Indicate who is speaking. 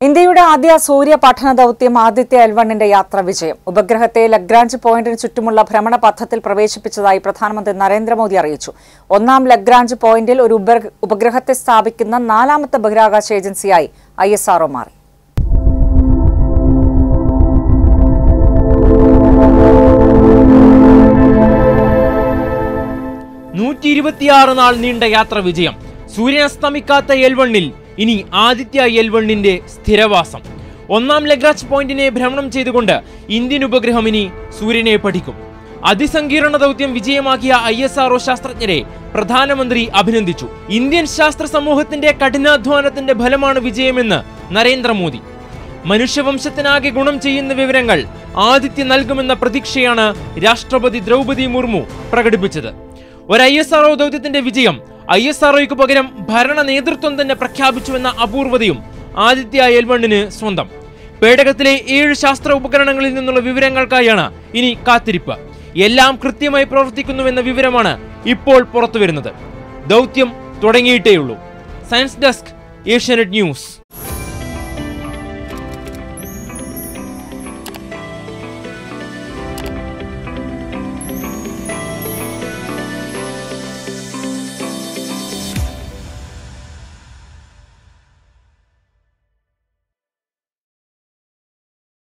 Speaker 1: ഇന്ത്യയുടെ ആദ്യ സൂര്യ പഠന ദൗത്യം ആദിത്യ എൽ വണ്ണിന്റെ യാത്ര വിജയം ഉപഗ്രഹത്തെ ലഗ്രാഞ്ച് പോയിന്റിന് ചുറ്റുമുള്ള ഭ്രമണ പഥത്തിൽ പ്രവേശിപ്പിച്ചതായി പ്രധാനമന്ത്രി നരേന്ദ്രമോദി അറിയിച്ചു ഒന്നാം ലഗ്രാഞ്ച് പോയിന്റിൽ ഒരു ഉപഗ്ര- ഉപഗ്രഹത്തെ സ്ഥാപിക്കുന്ന നാലാമത്തെ ബഹിരാകാശ ഏജൻസിയായി ഐ എസ് ആർഒ മാറി
Speaker 2: നൂറ്റി ഇരുപത്തിയാറ് നാൾ നീണ്ട യാത്ര വിജയം സൂര്യൻ അസ്തമിക്കാത്ത എൽവണ്ണിൽ ഇനി ആദിത്യ എൽവണ്ണിന്റെ സ്ഥിരവാസം ഒന്നാം ലഗ്രാജ് പോയിന്റിനെ ഭ്രമണം ചെയ്തുകൊണ്ട് ഇന്ത്യൻ ഉപഗ്രഹം ഇനി സൂര്യനെ പഠിക്കും അതിസങ്കീർണ ദൗത്യം വിജയമാക്കിയ ഐ എസ് ആർഒ ശാസ്ത്രജ്ഞരെ പ്രധാനമന്ത്രി അഭിനന്ദിച്ചു ഇന്ത്യൻ ശാസ്ത്ര സമൂഹത്തിന്റെ കഠിനാധ്വാനത്തിന്റെ ഫലമാണ് വിജയമെന്ന് നരേന്ദ്രമോദി മനുഷ്യവംശത്തിനാകെ ഗുണം ചെയ്യുന്ന വിവരങ്ങൾ ആദിത്യ നൽകുമെന്ന പ്രതീക്ഷയാണ് രാഷ്ട്രപതി ദ്രൗപദി മുർമു പ്രകടിപ്പിച്ചത് ഒരു ഐ എസ് ആർഒ ദൗത്യത്തിന്റെ വിജയം ഐ എസ് ആർഒയ്ക്ക് പകരം ഭരണ നേതൃത്വം തന്നെ പ്രഖ്യാപിച്ചുവെന്ന അപൂർവതയും ആദിത്യ എൽവണ്ണിന് സ്വന്തം പേടകത്തിലെ ഏഴ് ശാസ്ത്ര ഉപകരണങ്ങളിൽ നിന്നുള്ള വിവരങ്ങൾക്കായാണ് ഇനി കാത്തിരിപ്പ് എല്ലാം കൃത്യമായി പ്രവർത്തിക്കുന്നുവെന്ന വിവരമാണ് ഇപ്പോൾ പുറത്തുവരുന്നത് ദൗത്യം തുടങ്ങിയിട്ടേയുള്ളൂ സയൻസ് ഡെസ്ക് ഏഷ്യാനെറ്റ് ന്യൂസ്